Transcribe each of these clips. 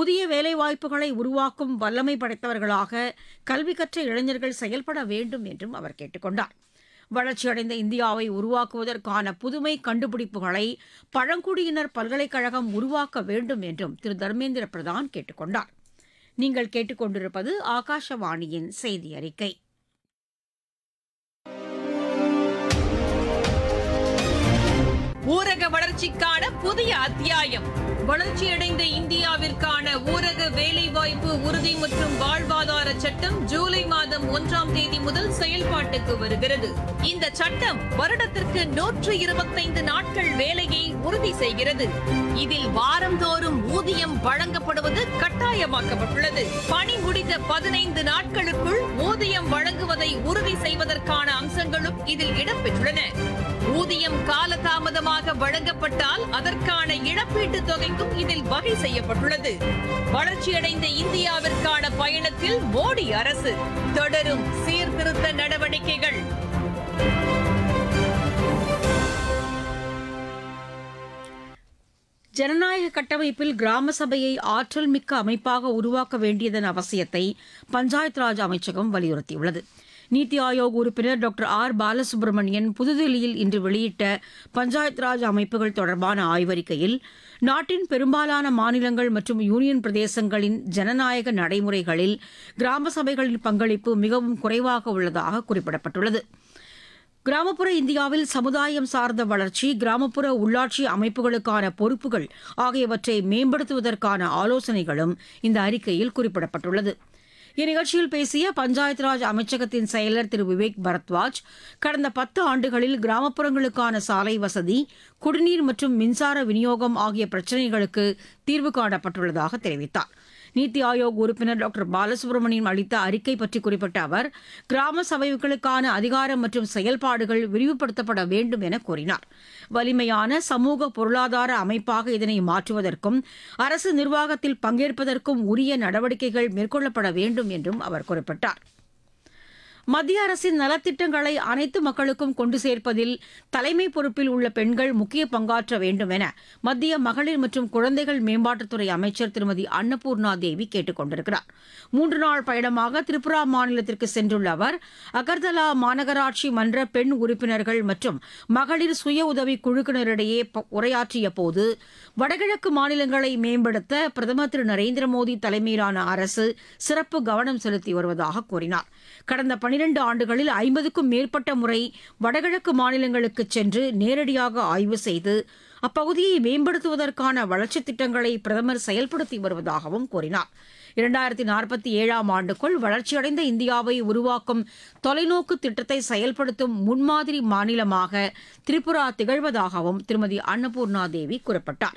புதிய வேலைவாய்ப்புகளை உருவாக்கும் வல்லமை படைத்தவர்களாக கல்வி கற்ற இளைஞர்கள் செயல்பட வேண்டும் என்றும் அவர் கேட்டுக் கொண்டார் வளர்ச்சியடைந்த இந்தியாவை உருவாக்குவதற்கான புதுமை கண்டுபிடிப்புகளை பழங்குடியினர் பல்கலைக்கழகம் உருவாக்க வேண்டும் என்றும் திரு தர்மேந்திர பிரதான் கேட்டுக் கொண்டார் நீங்கள் கேட்டுக்கொண்டிருப்பது ஆகாஷவாணியின் செய்தி அறிக்கை ஊரக வளர்ச்சிக்கான புதிய அத்தியாயம் வளர்ச்சியடைந்த இந்தியாவிற்கான ஊரக வேலைவாய்ப்பு உறுதி மற்றும் வாழ்வாதார சட்டம் ஜூலை மாதம் ஒன்றாம் தேதி முதல் செயல்பாட்டுக்கு வருகிறது இந்த சட்டம் வருடத்திற்கு நூற்று இருபத்தைந்து நாட்கள் வேலையை உறுதி செய்கிறது இதில் வாரந்தோறும் ஊதியம் வழங்கப்படுவது கட்டாயமாக்கப்பட்டுள்ளது பணி முடிந்த பதினைந்து நாட்களுக்குள் ஊதியம் வழங்குவதை உறுதி செய்வதற்கான அம்சங்களும் இதில் இடம்பெற்றுள்ளன ஊதியம் காலதாமதமாக வழங்கப்பட்டால் அதற்கான இழப்பீட்டுத் தொகைக்கும் இதில் வகை செய்யப்பட்டுள்ளது வளர்ச்சியடைந்த இந்தியாவிற்கான பயணத்தில் மோடி அரசு தொடரும் சீர்திருத்த நடவடிக்கைகள் ஜனநாயக கட்டமைப்பில் கிராம சபையை ஆற்றல் மிக்க அமைப்பாக உருவாக்க வேண்டியதன் அவசியத்தை பஞ்சாயத் ராஜ் அமைச்சகம் வலியுறுத்தியுள்ளது நீத்தி ஆயோக் உறுப்பினர் டாக்டர் ஆர் பாலசுப்ரமணியன் புதுதில்லியில் இன்று வெளியிட்ட பஞ்சாயத் ராஜ் அமைப்புகள் தொடர்பான ஆய்வறிக்கையில் நாட்டின் பெரும்பாலான மாநிலங்கள் மற்றும் யூனியன் பிரதேசங்களின் ஜனநாயக நடைமுறைகளில் கிராம சபைகளின் பங்களிப்பு மிகவும் குறைவாக உள்ளதாக குறிப்பிடப்பட்டுள்ளது கிராமப்புற இந்தியாவில் சமுதாயம் சார்ந்த வளர்ச்சி கிராமப்புற உள்ளாட்சி அமைப்புகளுக்கான பொறுப்புகள் ஆகியவற்றை மேம்படுத்துவதற்கான ஆலோசனைகளும் இந்த அறிக்கையில் குறிப்பிடப்பட்டுள்ளது இந்நிகழ்ச்சியில் பேசிய பஞ்சாயத் ராஜ் அமைச்சகத்தின் செயலர் திரு விவேக் பரத்வாஜ் கடந்த பத்து ஆண்டுகளில் கிராமப்புறங்களுக்கான சாலை வசதி குடிநீர் மற்றும் மின்சார விநியோகம் ஆகிய பிரச்சினைகளுக்கு தீர்வு காணப்பட்டுள்ளதாக தெரிவித்தார் நீத்தி ஆயோக் உறுப்பினர் டாக்டர் பாலசுப்ரமணியம் அளித்த அறிக்கை பற்றி குறிப்பிட்ட அவர் கிராம சபைகளுக்கான அதிகாரம் மற்றும் செயல்பாடுகள் விரிவுபடுத்தப்பட வேண்டும் என கூறினார் வலிமையான சமூக பொருளாதார அமைப்பாக இதனை மாற்றுவதற்கும் அரசு நிர்வாகத்தில் பங்கேற்பதற்கும் உரிய நடவடிக்கைகள் மேற்கொள்ளப்பட வேண்டும் என்றும் அவர் குறிப்பிட்டார் மத்திய அரசின் நலத்திட்டங்களை அனைத்து மக்களுக்கும் கொண்டு சேர்ப்பதில் தலைமை பொறுப்பில் உள்ள பெண்கள் முக்கிய பங்காற்ற வேண்டும் என மத்திய மகளிர் மற்றும் குழந்தைகள் மேம்பாட்டுத்துறை அமைச்சர் திருமதி அன்னபூர்ணா தேவி கேட்டுக் கொண்டிருக்கிறார் மூன்று நாள் பயணமாக திரிபுரா மாநிலத்திற்கு சென்றுள்ள அவர் அகர்தலா மாநகராட்சி மன்ற பெண் உறுப்பினர்கள் மற்றும் மகளிர் சுய உதவி குழுக்களிடையே ப- உரையாற்றிய போது வடகிழக்கு மாநிலங்களை மேம்படுத்த பிரதமர் திரு நரேந்திர மோடி தலைமையிலான அரசு சிறப்பு கவனம் செலுத்தி வருவதாக கூறினார் கடந்த பனிரண்டு ஆண்டுகளில் ஐம்பதுக்கும் மேற்பட்ட முறை வடகிழக்கு மாநிலங்களுக்கு சென்று நேரடியாக ஆய்வு செய்து அப்பகுதியை மேம்படுத்துவதற்கான வளர்ச்சித் திட்டங்களை பிரதமர் செயல்படுத்தி வருவதாகவும் கூறினார் இரண்டாயிரத்தி நாற்பத்தி ஏழாம் ஆண்டுக்குள் வளர்ச்சியடைந்த இந்தியாவை உருவாக்கும் தொலைநோக்கு திட்டத்தை செயல்படுத்தும் முன்மாதிரி மாநிலமாக திரிபுரா திகழ்வதாகவும் திருமதி அன்னபூர்ணா தேவி குறிப்பிட்டார்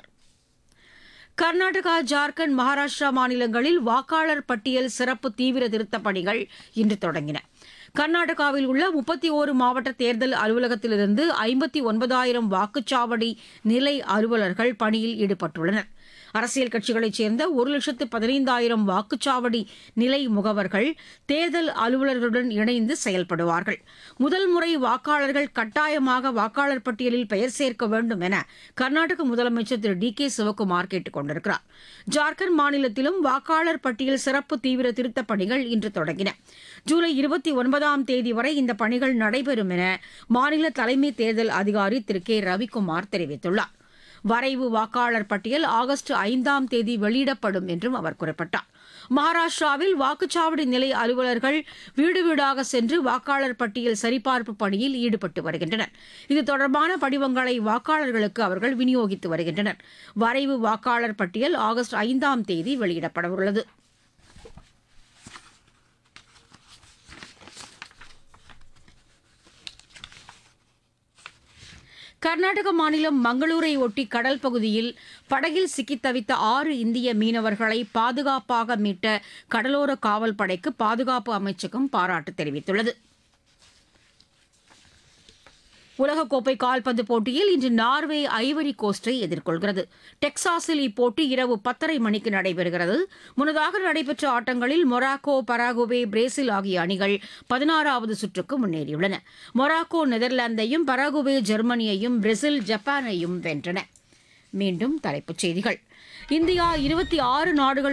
கர்நாடகா ஜார்க்கண்ட் மகாராஷ்டிரா மாநிலங்களில் வாக்காளர் பட்டியல் சிறப்பு தீவிர திருத்தப் பணிகள் இன்று தொடங்கின கர்நாடகாவில் உள்ள முப்பத்தி ஓரு மாவட்ட தேர்தல் அலுவலகத்திலிருந்து ஐம்பத்தி ஒன்பதாயிரம் வாக்குச்சாவடி நிலை அலுவலர்கள் பணியில் ஈடுபட்டுள்ளனர் அரசியல் கட்சிகளைச் சேர்ந்த ஒரு லட்சத்து பதினைந்தாயிரம் வாக்குச்சாவடி நிலை முகவர்கள் தேர்தல் அலுவலர்களுடன் இணைந்து செயல்படுவார்கள் முதல் முறை வாக்காளர்கள் கட்டாயமாக வாக்காளர் பட்டியலில் பெயர் சேர்க்க வேண்டும் என கர்நாடக முதலமைச்சர் திரு டி கே சிவக்குமார் கேட்டுக் கொண்டிருக்கிறார் ஜார்க்கண்ட் மாநிலத்திலும் வாக்காளர் பட்டியல் சிறப்பு தீவிர திருத்தப் பணிகள் இன்று தொடங்கின ஜூலை இருபத்தி ஒன்பதாம் தேதி வரை இந்த பணிகள் நடைபெறும் என மாநில தலைமை தேர்தல் அதிகாரி திரு கே ரவிக்குமார் தெரிவித்துள்ளார் வரைவு வாக்காளர் பட்டியல் ஆகஸ்ட் ஐந்தாம் தேதி வெளியிடப்படும் என்றும் அவர் குறிப்பிட்டார் மகாராஷ்டிராவில் வாக்குச்சாவடி நிலை அலுவலர்கள் வீடு வீடாக சென்று வாக்காளர் பட்டியல் சரிபார்ப்பு பணியில் ஈடுபட்டு வருகின்றனர் இது தொடர்பான படிவங்களை வாக்காளர்களுக்கு அவர்கள் விநியோகித்து வருகின்றனர் வரைவு வாக்காளர் பட்டியல் ஆகஸ்ட் ஐந்தாம் தேதி வெளியிடப்பட உள்ளது கர்நாடக மாநிலம் மங்களூரை ஒட்டி கடல் பகுதியில் படகில் சிக்கித் தவித்த ஆறு இந்திய மீனவர்களை பாதுகாப்பாக மீட்ட கடலோர காவல் படைக்கு பாதுகாப்பு அமைச்சகம் பாராட்டு தெரிவித்துள்ளது உலகக்கோப்பை கால்பந்து போட்டியில் இன்று நார்வே ஐவரி கோஸ்டை எதிர்கொள்கிறது டெக்சாஸில் இப்போட்டி இரவு பத்தரை மணிக்கு நடைபெறுகிறது முன்னதாக நடைபெற்ற ஆட்டங்களில் மொராக்கோ பராகுவே பிரேசில் ஆகிய அணிகள் பதினாறாவது சுற்றுக்கு முன்னேறியுள்ளன மொராக்கோ நெதர்லாந்தையும் பராகுவே ஜெர்மனியையும் பிரேசில் ஜப்பானையும் வென்றன மீண்டும் தலைப்புச் செய்திகள் இந்தியா இருபத்தி ஆறு நாடுகள்